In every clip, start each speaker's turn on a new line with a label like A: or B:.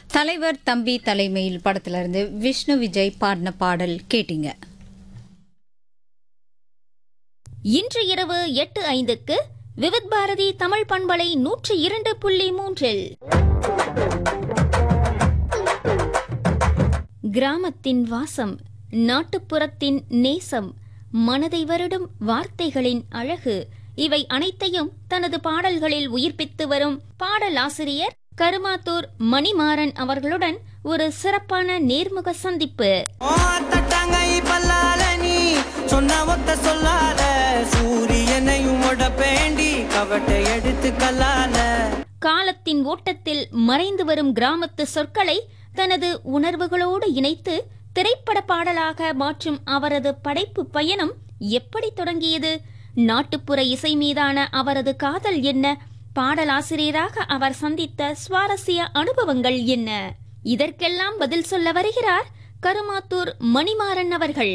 A: தலைவர் தம்பி தலைமையில் படத்துல இருந்து விஷ்ணு விஜய் பாடின பாடல் கேட்டீங்க
B: இன்று இரவு எட்டு ஐந்துக்கு விவித் பாரதி தமிழ் பண்பலை நூற்றி இரண்டு புள்ளி மூன்றில் கிராமத்தின் வாசம் நாட்டுப்புறத்தின் நேசம் மனதை வருடும் வார்த்தைகளின் அழகு இவை அனைத்தையும் தனது பாடல்களில் உயிர்ப்பித்து வரும் பாடலாசிரியர் கருமாத்தூர் மணிமாறன் அவர்களுடன் ஒரு சிறப்பான நேர்முக சந்திப்பு
C: ஓ தட்டாங்கை பல்லால நீ சொன்ன ஒத்த சொல்லால சூரியனையும் உடப்பேண்டி கவட்டை எடுத்து கல்லால
B: காலத்தின் ஓட்டத்தில் மறைந்து வரும் கிராமத்து சொற்களை தனது உணர்வுகளோடு இணைத்து திரைப்பட பாடலாக மாற்றும் அவரது படைப்பு பயணம் எப்படி தொடங்கியது நாட்டுப்புற இசை மீதான அவரது காதல் என்ன பாடலாசிரியராக அவர் சந்தித்த சுவாரஸ்ய அனுபவங்கள் என்ன இதற்கெல்லாம் பதில் சொல்ல வருகிறார் கருமாத்தூர் மணிமாறன் அவர்கள்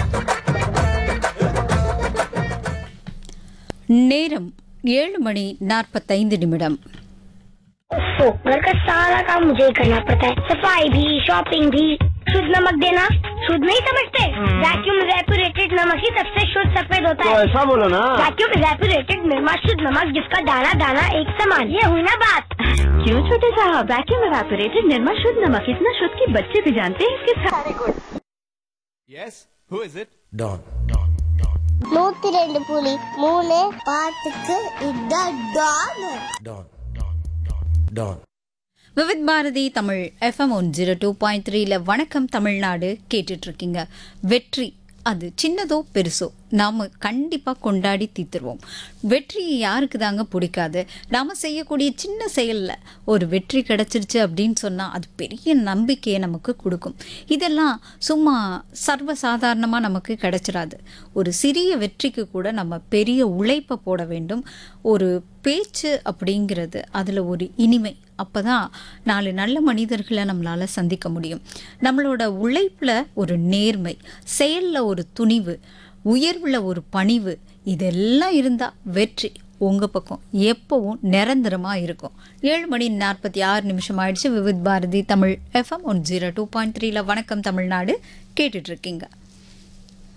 A: நேரம் ஏழு மணி நாற்பத்தைந்து நிமிடம்
D: ओफो, घर का सारा काम मुझे ही करना पड़ता है सफाई भी शॉपिंग भी शुद्ध नमक देना शुद्ध नहीं समझते वैक्यूम रेपुरेटेड नमक ही सबसे शुद्ध सफेद होता
E: तो
D: है
E: ऐसा बोलो ना
D: वैक्यूम रेपुरेटेड निर्मा शुद्ध नमक जिसका दाना दाना एक समान ये हुई ना बात
F: क्यों छोटे साहब वैक्यूम एवापोरेटेड निर्मा शुद्ध नमक इतना शुद्ध कि बच्चे भी जानते हैं इसके सारे गुण
G: Yes? Who is it?
C: டான்
D: நூத்தி ரெண்டு புலி மூணு பாட்டுக்கு இதான் டான்
C: டான் டான்
A: Vividh Bharati Tamil FM one zero two point த்ரீல வணக்கம் தமிழ்நாடு கேட்டுட்டு இருக்கீங்க வெற்றி அது சின்னதோ பெருசோ நாம கண்டிப்பா கொண்டாடி தீர்த்துருவோம் வெற்றி யாருக்கு தாங்க பிடிக்காது நாம செய்யக்கூடிய சின்ன செயல்ல ஒரு வெற்றி கிடைச்சிருச்சு அப்படின்னு சொன்னா அது பெரிய நம்பிக்கையை நமக்கு கொடுக்கும் இதெல்லாம் சும்மா சர்வசாதாரணமாக நமக்கு கிடைச்சிடாது ஒரு சிறிய வெற்றிக்கு கூட நம்ம பெரிய உழைப்பை போட வேண்டும் ஒரு பேச்சு அப்படிங்கிறது அதில் ஒரு இனிமை அப்போ தான் நாலு நல்ல மனிதர்களை நம்மளால் சந்திக்க முடியும் நம்மளோட உழைப்பில் ஒரு நேர்மை செயலில் ஒரு துணிவு உயர்வில் ஒரு பணிவு இதெல்லாம் இருந்தால் வெற்றி உங்கள் பக்கம் எப்பவும் நிரந்தரமாக இருக்கும் ஏழு மணி நாற்பத்தி ஆறு நிமிஷம் ஆயிடுச்சு Vividh Bharati Tamil FM one zero two point த்ரீல வணக்கம் தமிழ்நாடு கேட்டுட்டு இருக்கீங்க